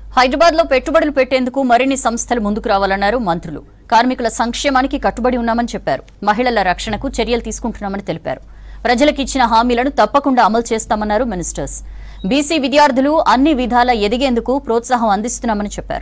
హైదరాబాద్ లో పెట్టుబడులు పెట్టేందుకు మరిన్ని సంస్థలు ముందుకు రావాలన్నారు మంత్రులు కార్మికుల సంక్షేమానికి కట్టుబడి ఉన్నామని చెప్పారు మహిళల రక్షణకు చర్యలు తీసుకుంటున్నామని తెలిపారు ప్రజలకు ఇచ్చిన హామీలను తప్పకుండా అమలు చేస్తామన్నారు మినిస్టర్స్ బీసీ విద్యార్థులు అన్ని విధాలా ఎదిగేందుకు ప్రోత్సాహం అందిస్తున్నామని చెప్పారు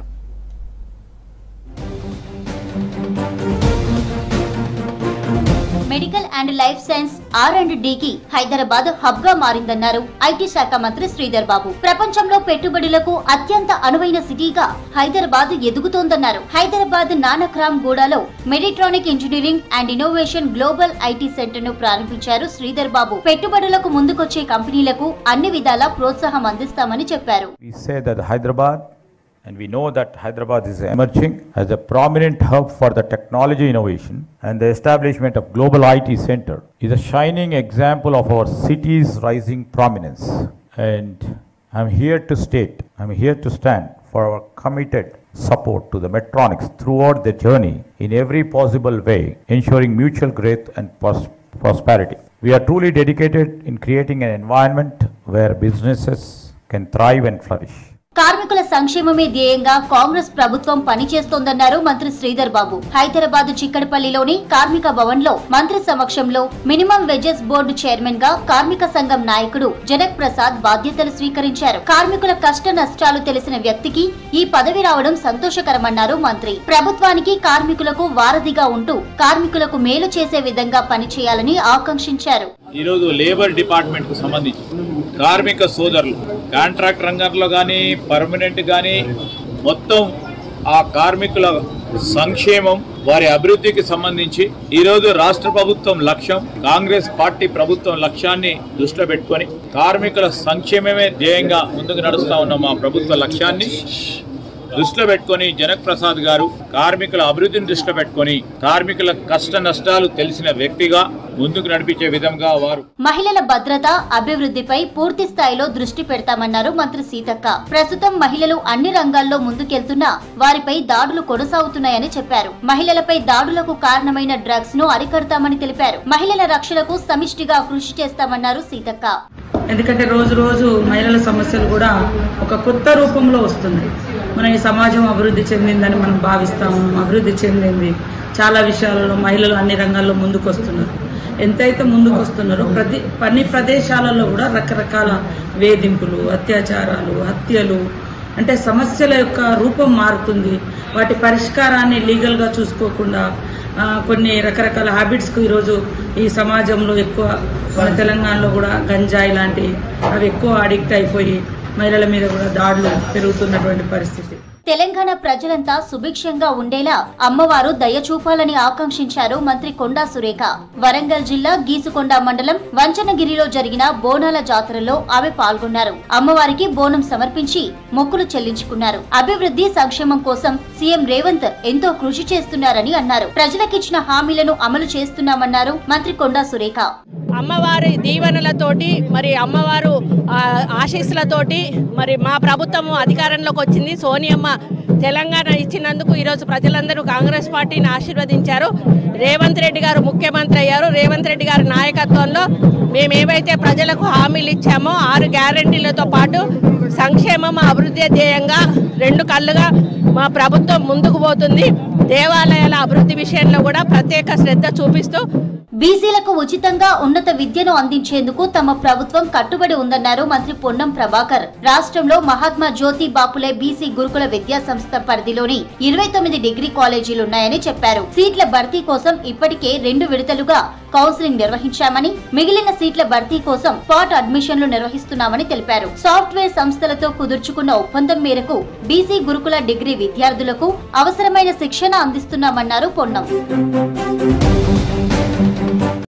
medical and life science R and కి హైదరాబాద్ హబ్ గా మారిందన్నారు ఐటీ శాఖ మంత్రి శ్రీధర్ బాబు ప్రపంచంలో పెట్టుబడులకు అత్యంత అనువైన సిటీగా హైదరాబాద్ ఎదుగుతోందన్నారు హైదరాబాద్ నానక్రామ్ గూడలో Medtronic engineering and innovation global IT centre ను ప్రారంభించారు శ్రీధర్ బాబు పెట్టుబడులకు ముందుకొచ్చే కంపెనీలకు అన్ని విధాలా ప్రోత్సాహం అందిస్తామని చెప్పారు We say that Hyderabad, and we know that Hyderabad is emerging as a prominent hub for the technology innovation and the establishment of Global IT Center is a shining example of our city's rising prominence. And I'm here to state, I'm here to stand for our committed support to the Metronics throughout their journey in every possible way, ensuring mutual growth and pros- prosperity. We are truly dedicated in creating an environment where businesses can thrive and flourish. కార్మికుల సంక్షేమమే ధ్యేయంగా కాంగ్రెస్ ప్రభుత్వం పనిచేస్తోందన్నారు మంత్రి శ్రీధర్ బాబు హైదరాబాద్ చిక్కడపల్లిలోని కార్మిక భవన్ లో మంత్రి సమక్షంలో minimum veggies board chairman గా కార్మిక సంఘం నాయకుడు జనక్ ప్రసాద్ బాధ్యతలు స్వీకరించారు కార్మికుల కష్ట నష్టాలు తెలిసిన వ్యక్తికి ఈ పదవి రావడం సంతోషకరమన్నారు మంత్రి ప్రభుత్వానికి కార్మికులకు వారధిగా ఉంటూ కార్మికులకు మేలు చేసే విధంగా పనిచేయాలని ఆకాంక్షించారు ఈరోజు లేబర్ డిపార్ట్మెంట్కు సంబంధించి కార్మిక సోదరులు కాంట్రాక్ట్ రంగంలో కానీ పర్మనెంట్ కానీ మొత్తం ఆ కార్మికుల సంక్షేమం వారి అభివృద్ధికి సంబంధించి ఈరోజు రాష్ట్ర ప్రభుత్వం లక్ష్యం కాంగ్రెస్ పార్టీ ప్రభుత్వం లక్ష్యాన్ని దృష్టిలో పెట్టుకొని కార్మికుల సంక్షేమమే ధ్యేయంగా ముందుకు నడుస్తా ఉన్న మా ప్రభుత్వ లక్ష్యాన్ని దృష్టిలో పెట్టుకొని జనక్ ప్రసాద్ గారు కార్మికుల అభివృద్ధిని దృష్టిలో పెట్టుకొని కార్మికుల కష్ట నష్టాలు తెలిసిన వ్యక్తిగా ముందుకు నడిపించే విధంగా వారు మహిళల భద్రత అభివృద్ధిపై పూర్తి స్థాయిలో దృష్టి పెడతామన్నారు మంత్రి సీతక్క ప్రస్తుతం మహిళలు అన్ని రంగాల్లో ముందుకెళ్తున్నా వారిపై దాడులు కొనసాగుతున్నాయని చెప్పారు మహిళలపై దాడులకు కారణమైన డ్రగ్స్ ను అరికడతామని తెలిపారు మహిళల రక్షణకు సమిష్టిగా కృషి చేస్తామన్నారు సీతక్క ఎందుకంటే రోజు రోజు మహిళల సమస్యలు కూడా ఒక కొత్త రూపంలో వస్తున్నాయి మన ఈ సమాజం అభివృద్ధి చెందిందని మనం భావిస్తాము అభివృద్ధి చెందింది చాలా విషయాలలో మహిళలు అన్ని రంగాల్లో ముందుకు వస్తున్నారు ఎంతైతే ముందుకు వస్తున్నారో ప్రతి అన్ని ప్రదేశాలలో కూడా రకరకాల వేధింపులు అత్యాచారాలు హత్యలు అంటే సమస్యల యొక్క రూపం మారుతుంది వాటి పరిష్కారాన్ని లీగల్గా చూసుకోకుండా ఆ, కొన్ని రకరకాల హ్యాబిట్స్కు ఈరోజు ఈ సమాజంలో ఎక్కువ మన తెలంగాణలో కూడా గంజాయి లాంటి అవి ఎక్కువ అడిక్ట్ అయిపోయి మహిళల మీద కూడా దాడులు పెరుగుతున్నటువంటి పరిస్థితి తెలంగాణ ప్రజలంతా సుభిక్షంగా ఉండేలా అమ్మవారు దయ చూపాలని ఆకాంక్షించారు మంత్రి కొండా సురేఖ వరంగల్ జిల్లా గీసుకొండ మండలం వంచనగిరిలో జరిగిన బోనాల జాతరలో ఆమె పాల్గొన్నారు అమ్మవారికి బోనం సమర్పించి మొక్కులు చెల్లించుకున్నారు అభివృద్ధి సంక్షేమం కోసం సీఎం రేవంత్ ఎంతో కృషి చేస్తున్నారని అన్నారు ప్రజలకిచ్చిన హామీలను అమలు చేస్తున్నామన్నారు మంత్రి కొండా సురేఖ అమ్మవారి దీవెనలతోటి మరి అమ్మవారు ఆ, ఆశీస్సులతోటి మరి మా ప్రభుత్వం అధికారంలోకి వచ్చింది సోనియమ్మ తెలంగాణ ఇచ్చినందుకు ఈరోజు ప్రజలందరూ కాంగ్రెస్ పార్టీని ఆశీర్వదించారు రేవంత్ రెడ్డి గారు ముఖ్యమంత్రి అయ్యారు రేవంత్ రెడ్డి గారి నాయకత్వంలో మేము ఏవైతే ప్రజలకు హామీలు ఇచ్చామో ఆరు గ్యారంటీలతో పాటు సంక్షేమం అభివృద్ధి ధ్యేయంగా రెండు కళ్ళుగా మా ప్రభుత్వం ముందుకు పోతుంది దేవాలయాల అభివృద్ధి విషయంలో కూడా ప్రత్యేక శ్రద్ధ చూపిస్తూ బీసీలకు ఉచితంగా ఉన్నత విద్యను అందించేందుకు తమ ప్రభుత్వం కట్టుబడి ఉందన్నారు మంత్రి పొన్నం ప్రభాకర్ రాష్ట్రంలో మహాత్మా జ్యోతి బాపులే బీసీ గురుకుల విద్యా సంస్థ పరిధిలోని ఇరవై తొమ్మిది డిగ్రీ కాలేజీలున్నాయని చెప్పారు సీట్ల భర్తీ కోసం ఇప్పటికే రెండు విడతలుగా కౌన్సిలింగ్ నిర్వహించామని మిగిలిన సీట్ల భర్తీ కోసం స్పాట్ అడ్మిషన్లు నిర్వహిస్తున్నామని తెలిపారు సాఫ్ట్వేర్ సంస్థలతో కుదుర్చుకున్న ఒప్పందం మేరకు బీసీ గురుకుల డిగ్రీ విద్యార్థులకు అవసరమైన శిక్షణ అందిస్తున్నామన్నారు పొన్నం